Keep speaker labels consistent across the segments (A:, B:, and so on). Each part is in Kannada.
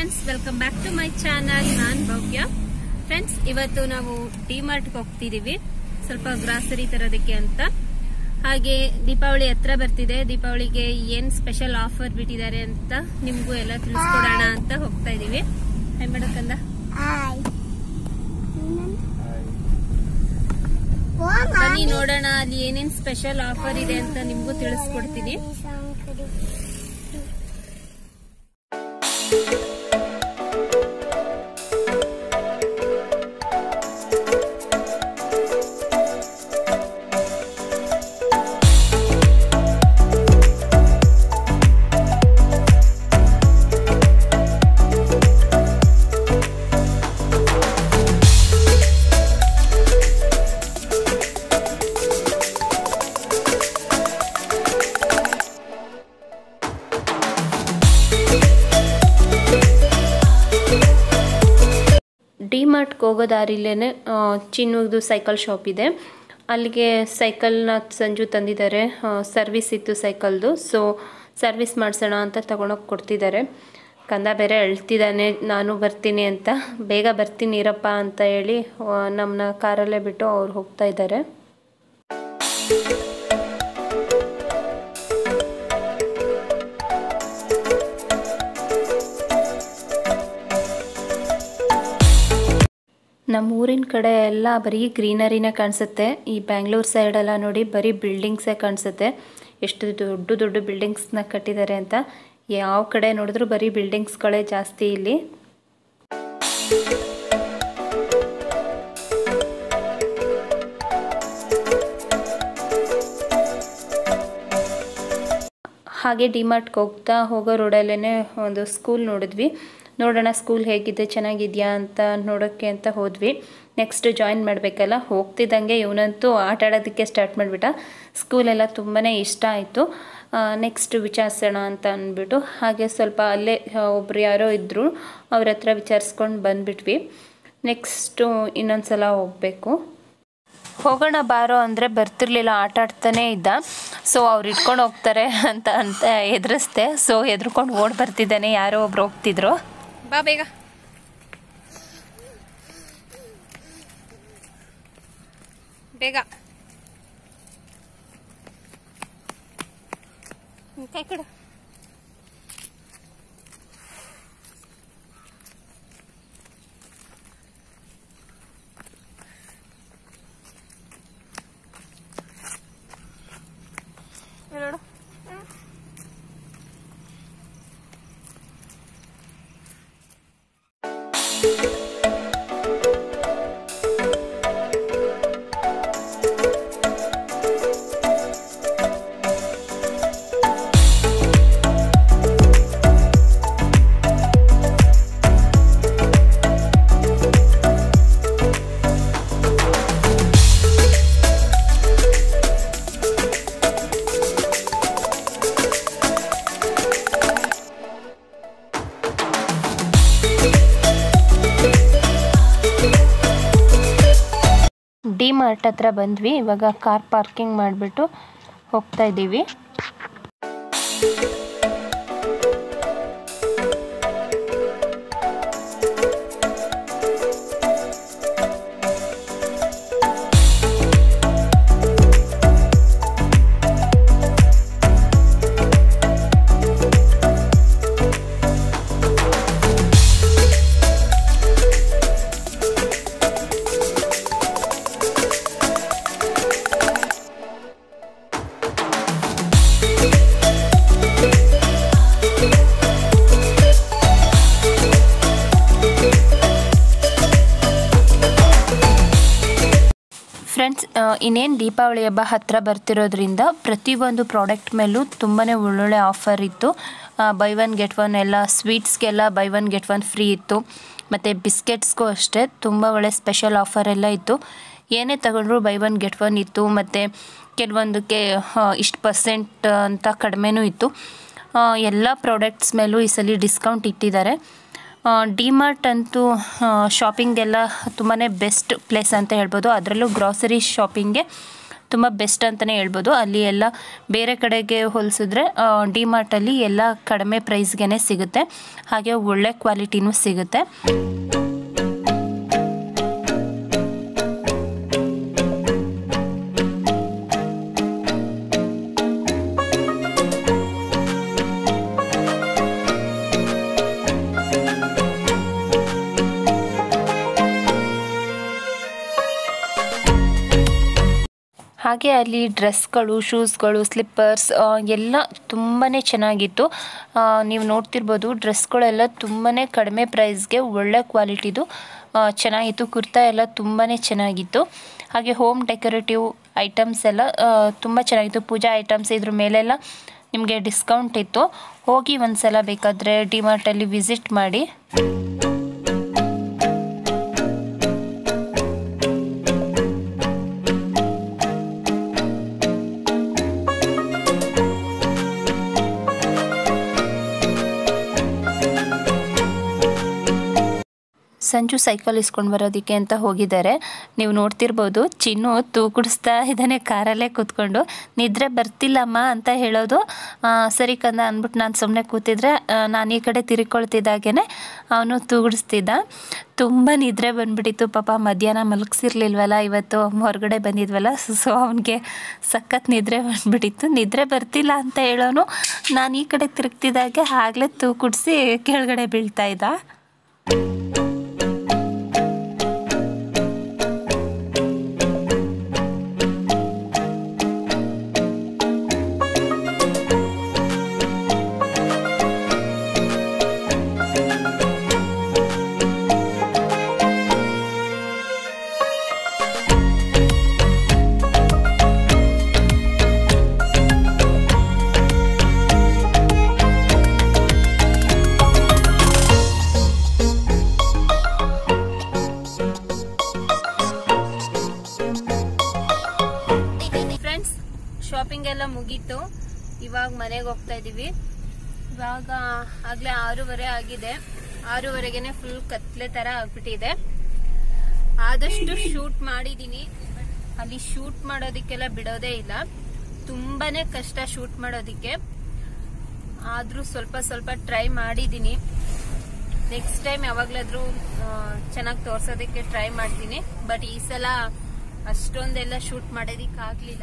A: friends welcome back to my channel ನಾನ್ ಭವ್ಯ ಫ್ರೆಂಡ್ಸ್ ಇವತ್ತು ನಾವು ಡಿಮಾರ್ಟ್ಗೆ ಹೋಗ್ತಿದೀವಿ ಸ್ವಲ್ಪ ಗ್ರಾಸರಿ ತರೋದಕ್ಕೆ ಅಂತ ಹಾಗೆ ದೀಪಾವಳಿ ಹತ್ರ ಬರ್ತಿದೆ ದೀಪಾವಳಿಗೆ ಏನ್ ಸ್ಪೆಷಲ್ ಆಫರ್ ಬಿಟ್ಟಿದ್ದಾರೆ ಅಂತ ನಿಮ್ಗೂ ಎಲ್ಲ ತಿಳಿಸ್ಕೊಡೋಣ ಅಂತ ಹೋಗ್ತಾ ಇದೀವಿ ಹೈ ಮಾಡಕ್ಕಂದ
B: ಹಾಯ್
A: ಬನ್ನಿ ನೋಡೋಣ ಅಲ್ಲಿ ಏನೇನ್ ಸ್ಪೆಷಲ್ ಆಫರ್ ಇದೆ ಅಂತ ನಿಮ್ಗೂ ತಿಳಿಸ್ಕೊಡ್ತೀನಿ ಡಿಮಾರ್ಟ್ಗೆ ಹೋಗೋ ದಾರಿಲೇನೆ ಚಿನ್ನದು ಸೈಕಲ್ ಶಾಪ್ ಇದೆ ಅಲ್ಲಿಗೆ ಸೈಕಲ್ನ ಸಂಜು ತಂದಿದ್ದಾರೆ ಸರ್ವಿಸ್ ಇತ್ತು ಸೈಕಲ್ದು ಸೊ ಸರ್ವಿಸ್ ಮಾಡಿಸೋಣ ಅಂತ ತಗೊಂಡೋಗಿ ಕೊಡ್ತಿದ್ದಾರೆ ಕಂದ ಬೇರೆ ಅಳ್ತಿದ್ದಾನೆ ನಾನು ಬರ್ತೀನಿ ಅಂತ ಬೇಗ ಬರ್ತೀನಿ ಇರಪ್ಪ ಅಂತ ಹೇಳಿ ನಮ್ಮನ್ನ ಕಾರಲ್ಲೇ ಬಿಟ್ಟು ಅವ್ರು ಹೋಗ್ತಾ ಇದ್ದಾರೆ ನಮ್ಮ ಊರಿನ ಕಡೆ ಎಲ್ಲ ಬರೀ ಗ್ರೀನರಿನೇ ಕಾಣಿಸುತ್ತೆ ಈ ಬ್ಯಾಂಗ್ಳೂರ್ ಸೈಡೆಲ್ಲ ನೋಡಿ ಬರೀ ಬಿಲ್ಡಿಂಗ್ಸೇ ಕಾಣಿಸುತ್ತೆ ಎಷ್ಟು ದೊಡ್ಡ ದೊಡ್ಡ ಬಿಲ್ಡಿಂಗ್ಸ್ನ ಕಟ್ಟಿದ್ದಾರೆ ಅಂತ ಯಾವ ಕಡೆ ನೋಡಿದ್ರು ಬರೀ ಬಿಲ್ಡಿಂಗ್ಸ್ಗಳೇ ಜಾಸ್ತಿ ಇಲ್ಲಿ ಹಾಗೆ ಡಿಮಾರ್ಟ್ಗೆ ಹೋಗ್ತಾ ಹೋಗೋ ರೋಡಲ್ಲೇ ಒಂದು ಸ್ಕೂಲ್ ನೋಡಿದ್ವಿ ನೋಡೋಣ ಸ್ಕೂಲ್ ಹೇಗಿದೆ ಚೆನ್ನಾಗಿದೆಯಾ ಅಂತ ನೋಡೋಕ್ಕೆ ಅಂತ ಹೋದ್ವಿ ನೆಕ್ಸ್ಟ್ ಜಾಯಿನ್ ಮಾಡಬೇಕಲ್ಲ ಹೋಗ್ತಿದ್ದಂಗೆ ಇವನಂತೂ ಆಟ ಆಡೋದಕ್ಕೆ ಸ್ಟಾರ್ಟ್ ಮಾಡಿಬಿಟ್ಟ ಸ್ಕೂಲೆಲ್ಲ ತುಂಬಾ ಇಷ್ಟ ಆಯಿತು ನೆಕ್ಸ್ಟ್ ವಿಚಾರಿಸೋಣ ಅಂತ ಅಂದ್ಬಿಟ್ಟು ಹಾಗೆ ಸ್ವಲ್ಪ ಅಲ್ಲೇ ಒಬ್ರು ಯಾರೋ ಇದ್ದರು ಅವ್ರ ಹತ್ರ ವಿಚಾರಿಸ್ಕೊಂಡು ಬಂದುಬಿಟ್ವಿ ನೆಕ್ಸ್ಟು ಇನ್ನೊಂದು ಸಲ ಹೋಗಬೇಕು ಹೋಗೋಣ ಬಾರೋ ಅಂದರೆ ಬರ್ತಿರ್ಲಿಲ್ಲ ಆಟ ಆಡ್ತಾನೆ ಇದ್ದ ಸೊ ಅವ್ರು ಇಟ್ಕೊಂಡು ಹೋಗ್ತಾರೆ ಅಂತ ಅಂತ ಎದುರಿಸ್ದೆ ಸೊ ಎದ್ರುಕೊಂಡು ಓಡ್ ಬರ್ತಿದ್ದಾನೆ ಯಾರೋ ಒಬ್ರು ಹೋಗ್ತಿದ್ರು ಬಾ ಬೇಗ ಬೇಗ ಕೈ ಕೊಡು ನೋಡು ಡಿ ಮಾರ್ಟ್ ಹತ್ರ ಬಂದ್ವಿ ಇವಾಗ ಕಾರ್ ಪಾರ್ಕಿಂಗ್ ಮಾಡಿಬಿಟ್ಟು ಹೋಗ್ತಾ ಇದ್ದೀವಿ ಫ್ರೆಂಡ್ಸ್ ಇನ್ನೇನು ದೀಪಾವಳಿ ಹಬ್ಬ ಹತ್ತಿರ ಬರ್ತಿರೋದ್ರಿಂದ ಪ್ರತಿಯೊಂದು ಪ್ರಾಡಕ್ಟ್ ಮೇಲೂ ತುಂಬಾ ಒಳ್ಳೊಳ್ಳೆ ಆಫರ್ ಇತ್ತು ಬೈ ಒನ್ ಗೆಟ್ ಒನ್ ಎಲ್ಲ ಸ್ವೀಟ್ಸ್ಗೆಲ್ಲ buy one get one free ಇತ್ತು ಮತ್ತು ಬಿಸ್ಕೆಟ್ಸ್ಗೂ ಅಷ್ಟೇ ತುಂಬ ಒಳ್ಳೆ ಸ್ಪೆಷಲ್ ಆಫರ್ ಎಲ್ಲ ಇತ್ತು ಏನೇ ತಗೊಂಡ್ರು ಬೈ ಒನ್ ಗೆಟ್ ಒನ್ ಇತ್ತು ಮತ್ತು ಕೆಲವೊಂದಕ್ಕೆ ಇಷ್ಟು ಪರ್ಸೆಂಟ್ ಅಂತ ಕಡಿಮೆನೂ ಇತ್ತು ಎಲ್ಲ ಪ್ರಾಡಕ್ಟ್ಸ್ ಮೇಲೂ ಈ ಸಲ ಡಿಸ್ಕೌಂಟ್ ಇಟ್ಟಿದ್ದಾರೆ ಡಿಮಾರ್ಟ್ ಅಂತೂ ಶಾಪಿಂಗೆಲ್ಲ ತುಂಬಾ ಬೆಸ್ಟ್ ಪ್ಲೇಸ್ ಅಂತ ಹೇಳ್ಬೋದು ಅದರಲ್ಲೂ ಗ್ರಾಸರಿ ಶಾಪಿಂಗ್ಗೆ ತುಂಬ ಬೆಸ್ಟ್ ಅಂತಲೇ ಹೇಳ್ಬೋದು ಅಲ್ಲಿ ಎಲ್ಲ ಬೇರೆ ಕಡೆಗೆ ಹೋಲಿಸಿದ್ರೆ ಡಿ ಮಾರ್ಟಲ್ಲಿ ಎಲ್ಲ ಕಡಿಮೆ ಪ್ರೈಸ್ಗೆ ಸಿಗುತ್ತೆ ಹಾಗೆ ಒಳ್ಳೆ ಕ್ವಾಲಿಟಿನೂ ಸಿಗುತ್ತೆ ಹಾಗೆ ಅಲ್ಲಿ ಡ್ರೆಸ್ಗಳು ಶೂಸ್ಗಳು ಸ್ಲಿಪ್ಪರ್ಸ್ ಎಲ್ಲ ತುಂಬಾ ಚೆನ್ನಾಗಿತ್ತು ಆ, ನೀವು ನೋಡ್ತಿರ್ಬೋದು ಡ್ರೆಸ್ಗಳೆಲ್ಲ ತುಂಬಾ ಕಡಿಮೆ ಪ್ರೈಸ್ಗೆ ಒಳ್ಳೆ ಕ್ವಾಲಿಟಿದು ಆ, ಚೆನ್ನಾಗಿತ್ತು ಕುರ್ತಾ ಎಲ್ಲ ತುಂಬಾ ಚೆನ್ನಾಗಿತ್ತು ಹಾಗೆ ಹೋಮ್ ಡೆಕೋರೇಟಿವ್ ಐಟಮ್ಸ್ ಎಲ್ಲ ತುಂಬ ಚೆನ್ನಾಗಿತ್ತು ಪೂಜಾ ಐಟಮ್ಸ್ ಇದ್ರ ಮೇಲೆಲ್ಲ ನಿಮಗೆ ಡಿಸ್ಕೌಂಟ್ ಇತ್ತು ಹೋಗಿ ಒಂದ್ಸಲ ಬೇಕಾದರೆ ಡಿಮಾರ್ಟಲ್ಲಿ ವಿಸಿಟ್ ಮಾಡಿ ಸಂಜು ಸೈಕಲ್ ಇಸ್ಕೊಂಡು ಬರೋದಕ್ಕೆ ಅಂತ ಹೋಗಿದ್ದಾರೆ ನೀವು ನೋಡ್ತಿರ್ಬೋದು ಚಿನ್ನು ತೂಕುಡಿಸ್ತಾ ಇದ್ದಾನೆ ಕಾರಲ್ಲೇ ಕೂತ್ಕೊಂಡು ನಿದ್ರೆ ಬರ್ತಿಲ್ಲಮ್ಮ ಅಂತ ಹೇಳೋದು ಆ, ಸರಿ ಕಂದ ಅಂದ್ಬಿಟ್ಟು ನಾನು ಸುಮ್ಮನೆ ಕೂತಿದ್ರೆ ನಾನು ಈ ಕಡೆ ತಿರ್ಕೊಳ್ತಿದ್ದಾಗೇ ಅವನು ತೂಗುಡಿಸ್ತಿದ್ದ ತುಂಬ ನಿದ್ರೆ ಬಂದ್ಬಿಟ್ಟಿತ್ತು ಪಾಪ ಮಧ್ಯಾಹ್ನ ಮಲಗಿಸಿರ್ಲಿಲ್ವಲ್ಲ ಇವತ್ತು ಹೊರಗಡೆ ಬಂದಿದ್ವಲ್ಲ ಸೊ ಅವನಿಗೆ ಸಖತ್ ನಿದ್ರೆ ಬಂದ್ಬಿಟ್ಟಿತ್ತು ನಿದ್ರೆ ಬರ್ತಿಲ್ಲ ಅಂತ ಹೇಳೋನು ನಾನು ಈ ಕಡೆ ತಿರುಗ್ತಿದ್ದಾಗೆ ಆಗಲೇ ತೂಕುಡಿಸಿ ಕೆಳಗಡೆ ಬೀಳ್ತಾ ಇದ್ದ ಫ್ರೆಂಡ್ಸ್ ಶಾಪಿಂಗ್ ಎಲ್ಲ ಮುಗೀತು ಇವಾಗ ಮನೆಗೆ ಹೋಗ್ತಾ ಇದೀವಿ ಇವಾಗ ಆಗ್ಲೇ ಆರೂವರೆ ಆಗಿದೆ ಆರೂವರೆಗೆನೆ ಫುಲ್ ಕತ್ಲೆ ತರ ಆಗ್ಬಿಟ್ಟಿದೆ ಆದಷ್ಟು ಶೂಟ್ ಮಾಡಿದೀನಿ ಅಲ್ಲಿ ಶೂಟ್ ಮಾಡೋದಕ್ಕೆಲ್ಲ ಬಿಡೋದೇ ಇಲ್ಲ ತುಂಬಾನೇ ಕಷ್ಟ ಶೂಟ್ ಮಾಡೋದಿಕ್ಕೆ ಆದ್ರೂ ಸ್ವಲ್ಪ ಸ್ವಲ್ಪ ಟ್ರೈ ಮಾಡಿದೀನಿ ನೆಕ್ಸ್ಟ್ ಟೈಮ್ ಯಾವಾಗ್ಲಾದ್ರೂ ಚೆನ್ನಾಗಿ ತೋರ್ಸೋದಕ್ಕೆ ಟ್ರೈ ಮಾಡ್ತೀನಿ ಬಟ್ ಈ ಸಲ ಅಷ್ಟೊಂದೆಲ್ಲ ಶೂಟ್ ಮಾಡೋದಿಕ್ ಆಗ್ಲಿಲ್ಲ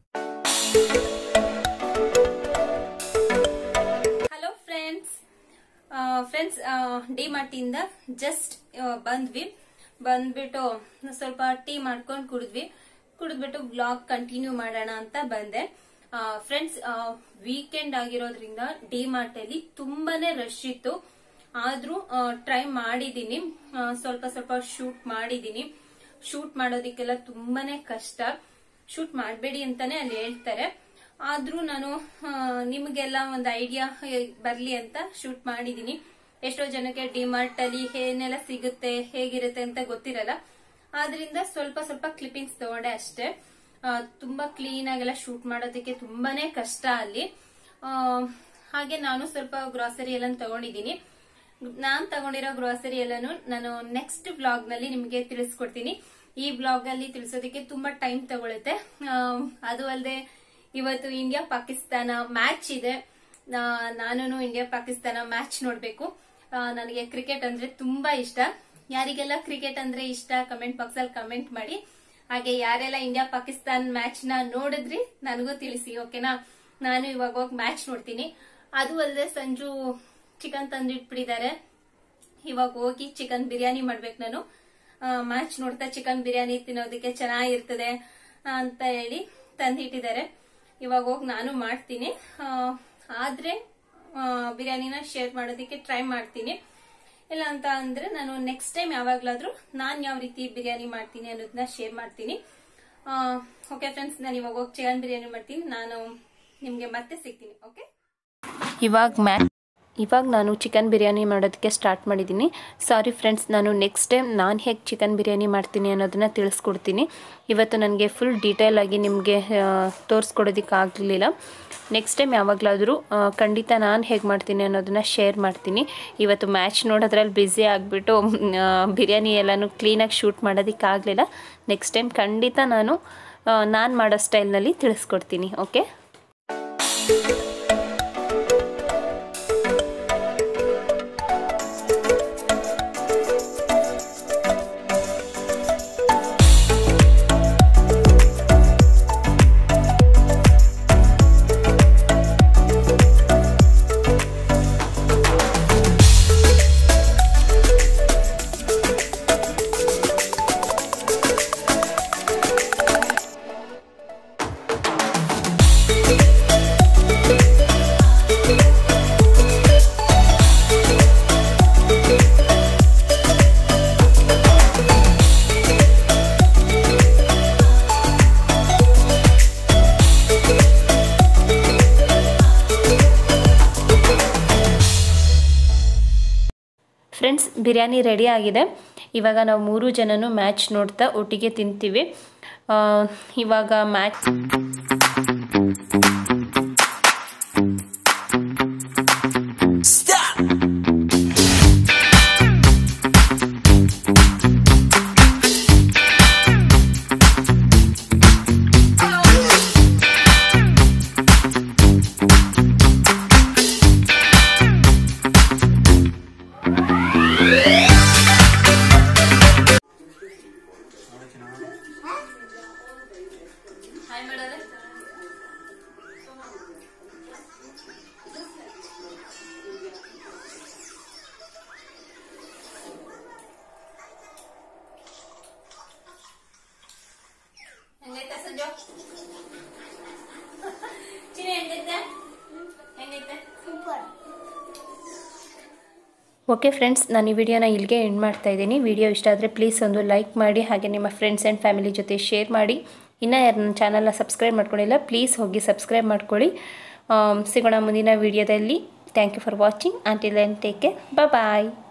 A: ಹಲೋ ಫ್ರೆಂಡ್ಸ್ ಫ್ರೆಂಡ್ಸ್ ಡಿ ಮಾರ್ಟಿಂದ ಜಸ್ಟ್ ಬಂದ್ವಿ ಬಂದ್ಬಿಟ್ಟು ಸ್ವಲ್ಪ ಟೀ ಮಾಡ್ಕೊಂಡು ಕುಡಿದ್ವಿ ಕುಡಿದ್ಬಿಟ್ಟು ಬ್ಲಾಗ್ ಕಂಟಿನ್ಯೂ ಮಾಡೋಣ ಅಂತ ಬಂದೆ ಫ್ರೆಂಡ್ಸ್ ವೀಕೆಂಡ್ ಆಗಿರೋದ್ರಿಂದ ಡಿ ಮಾರ್ಟ್ ಅಲ್ಲಿ ತುಂಬಾನೇ ರಶ್ ಇತ್ತು ಆದ್ರೂ ಟ್ರೈ ಮಾಡಿದೀನಿ ಆ, ಸ್ವಲ್ಪ ಸ್ವಲ್ಪ ಶೂಟ್ ಮಾಡಿದೀನಿ ಶೂಟ್ ಮಾಡೋದಿಕ್ಕೆಲ್ಲ ತುಂಬಾನೇ ಕಷ್ಟ ಶೂಟ್ ಮಾಡಬೇಡಿ ಅಂತಾನೆ ಅಲ್ಲಿ ಹೇಳ್ತಾರೆ ಆದ್ರೂ ನಾನು ಆ, ನಿಮ್ಗೆಲ್ಲ ಒಂದು ಐಡಿಯಾ ಬರ್ಲಿ ಅಂತ ಶೂಟ್ ಮಾಡಿದೀನಿ ಎಷ್ಟೋ ಜನಕ್ಕೆ ಡಿಮಾರ್ಟ್ ಅಲ್ಲಿ ಏನೆಲ್ಲ ಸಿಗುತ್ತೆ ಹೇಗಿರುತ್ತೆ ಅಂತ ಗೊತ್ತಿರಲ್ಲ ಆದ್ರಿಂದ ಸ್ವಲ್ಪ ಸ್ವಲ್ಪ ಕ್ಲಿಪ್ಪಿಂಗ್ಸ್ ತಗೊಂಡೆ ಅಷ್ಟೇ ಆ, ತುಂಬಾ ಕ್ಲೀನ್ ಆಗೆಲ್ಲ ಶೂಟ್ ಮಾಡೋದಕ್ಕೆ ತುಂಬಾನೇ ಕಷ್ಟ ಅಲ್ಲಿ ಆ, ಹಾಗೆ ನಾನು ಸ್ವಲ್ಪ ಗ್ರಾಸರಿ ಎಲ್ಲ ತಗೊಂಡಿದ್ದೀನಿ ನಾನ್ ತಗೊಂಡಿರೋ ಗ್ರೋಸರಿ ಎಲ್ಲಾನು ನಾನು ನೆಕ್ಸ್ಟ್ ಬ್ಲಾಗ್ ನಲ್ಲಿ ನಿಮಗೆ ತಿಳಿಸ್ಕೊಡ್ತೀನಿ ಈ ಬ್ಲಾಗ್ ಅಲ್ಲಿ ತಿಳಿಸೋದಕ್ಕೆ ತುಂಬಾ ಟೈಮ್ ತಗೊಳುತ್ತೆ ಆ, ಅದು ಅಲ್ಲದೆ ಇವತ್ತು ಇಂಡಿಯಾ ಪಾಕಿಸ್ತಾನ ಮ್ಯಾಚ್ ಇದೆ ನಾನು ಇಂಡಿಯಾ ಪಾಕಿಸ್ತಾನ ಮ್ಯಾಚ್ ನೋಡ್ಬೇಕು ಆ, ನನಗೆ ಕ್ರಿಕೆಟ್ ಅಂದ್ರೆ ತುಂಬಾ ಇಷ್ಟ ಯಾರಿಗೆಲ್ಲ ಕ್ರಿಕೆಟ್ ಅಂದ್ರೆ ಇಷ್ಟ ಕಮೆಂಟ್ ಬಾಕ್ಸ್ ಅಲ್ಲಿ ಕಮೆಂಟ್ ಮಾಡಿ ಹಾಗೆ ಯಾರೆಲ್ಲ ಇಂಡಿಯಾ ಪಾಕಿಸ್ತಾನ್ ಮ್ಯಾಚ್ ನ ನೋಡಿದ್ರಿ ನನಗೂ ತಿಳಿಸಿ ಓಕೆನಾ ನಾನು ಇವಾಗ ಹೋಗಿ ಮ್ಯಾಚ್ ನೋಡ್ತೀನಿ ಅದು ಅಲ್ಲದೆ ಸಂಜು ಚಿಕನ್ ತಂದಿಟ್ಬಿಟ್ಟಿದ್ದಾರೆ ಇವಾಗ ಹೋಗಿ ಚಿಕನ್ ಬಿರಿಯಾನಿ ಮಾಡ್ಬೇಕು ನಾನು ಮ್ಯಾಚ್ ನೋಡ್ತಾ ಚಿಕನ್ ಬಿರಿಯಾನಿ ತಿನ್ನೋದಕ್ಕೆ ಚೆನ್ನಾಗಿರ್ತದೆ ಅಂತ ಹೇಳಿ ತಂದಿಟ್ಟಿದ್ದಾರೆ ಇವಾಗ ಹೋಗಿ ನಾನು ಮಾಡ್ತೀನಿ ಆ, ಆದ್ರೆ ಆ, ಬಿರಿಯಾನಿನ ಶೇರ್ ಮಾಡೋದಕ್ಕೆ ಟ್ರೈ ಮಾಡ್ತೀನಿ ಇಲ್ಲ ಅಂತ ಅಂದ್ರೆ ನಾನು ನೆಕ್ಸ್ಟ್ ಟೈಮ್ ಯಾವಾಗ್ಲಾದ್ರೂ ನಾನ್ ಯಾವ ರೀತಿ ಬಿರಿಯಾನಿ ಮಾಡ್ತೀನಿ ಅನ್ನೋದನ್ನ ಶೇರ್ ಮಾಡ್ತೀನಿ ಓಕೆ ಫ್ರೆಂಡ್ಸ್ ನಾನು ಇವಾಗ ಹೋಗಿ ಚಿಕನ್ ಬಿರಿಯಾನಿ ಮಾಡ್ತೀನಿ ನಾನು ನಿಮ್ಗೆ ಮತ್ತೆ ಸಿಗ್ತೀನಿ ಓಕೆ ಇವಾಗ ಮ್ಯಾ ಇವಾಗ ನಾನು ಚಿಕನ್ ಬಿರಿಯಾನಿ ಮಾಡೋದಕ್ಕೆ ಸ್ಟಾರ್ಟ್ ಮಾಡಿದ್ದೀನಿ ಸಾರಿ ಫ್ರೆಂಡ್ಸ್ ನಾನು ನೆಕ್ಸ್ಟ್ ಟೈಮ್ ನಾನು ಹೇಗೆ ಚಿಕನ್ ಬಿರಿಯಾನಿ ಮಾಡ್ತೀನಿ ಅನ್ನೋದನ್ನು ತಿಳಿಸ್ಕೊಡ್ತೀನಿ ಇವತ್ತು ನನಗೆ ಫುಲ್ ಡೀಟೇಲ್ ಆಗಿ ನಿಮಗೆ ತೋರಿಸ್ಕೊಡೋದಕ್ಕೆ ಆಗಲಿಲ್ಲ ನೆಕ್ಸ್ಟ್ ಟೈಮ್ ಯಾವಾಗಲಾದರೂ ಖಂಡಿತ ನಾನು ಹೇಗೆ ಮಾಡ್ತೀನಿ ಅನ್ನೋದನ್ನು ಶೇರ್ ಮಾಡ್ತೀನಿ ಇವತ್ತು ಮ್ಯಾಚ್ ನೋಡೋದ್ರಲ್ಲಿ ಬ್ಯುಸಿ ಆಗಿಬಿಟ್ಟು ಬಿರಿಯಾನಿ ಎಲ್ಲನೂ ಕ್ಲೀನಾಗಿ ಶೂಟ್ ಮಾಡೋದಕ್ಕೆ ಆಗಲಿಲ್ಲ ನೆಕ್ಸ್ಟ್ ಟೈಮ್ ಖಂಡಿತ ನಾನು ನಾನು ಮಾಡೋ ಸ್ಟೈಲ್ನಲ್ಲಿ ತಿಳಿಸ್ಕೊಡ್ತೀನಿ ಓಕೆ ಫ್ರೆಂಡ್ಸ್ ಬಿರಿಯಾನಿ ರೆಡಿ ಆಗಿದೆ ಇವಾಗ ನಾವು ಮೂರು ಜನನು ಮ್ಯಾಚ್ ನೋಡ್ತಾ ಒಟ್ಟಿಗೆ ತಿಂತೀವಿ ಆ, ಇವಾಗ ಮ್ಯಾಚ್ ಹೆಂಗೈತೆ ಸಂಜು ಚಿನಿ ಹೆಂಗೈತೆ ಹೆಂಗೈತೆ ಓಕೆ ಫ್ರೆಂಡ್ಸ್ ನಾನು ಈ ವಿಡಿಯೋನ ಇಲ್ಲಿಗೆ ಎಂಡ್ ಮಾಡ್ತಾ ಇದ್ದೀನಿ ವಿಡಿಯೋ ಇಷ್ಟ ಆದರೆ ಪ್ಲೀಸ್ ಒಂದು ಲೈಕ್ ಮಾಡಿ ಹಾಗೆ ನಿಮ್ಮ ಫ್ರೆಂಡ್ಸ್ ಆ್ಯಂಡ್ ಫ್ಯಾಮಿಲಿ ಜೊತೆ ಶೇರ್ ಮಾಡಿ ಇನ್ನೂ ಯಾರು ನನ್ನ ಚಾನಲ್ನ ಸಬ್ಸ್ಕ್ರೈಬ್ ಮಾಡ್ಕೊಂಡಿಲ್ಲ ಪ್ಲೀಸ್ ಹೋಗಿ ಸಬ್ಸ್ಕ್ರೈಬ್ ಮಾಡ್ಕೊಳ್ಳಿ ಆಮ್, ಸಿಗೋಣ ಮುಂದಿನ ವಿಡಿಯೋದಲ್ಲಿ thank you for watching until and take care bye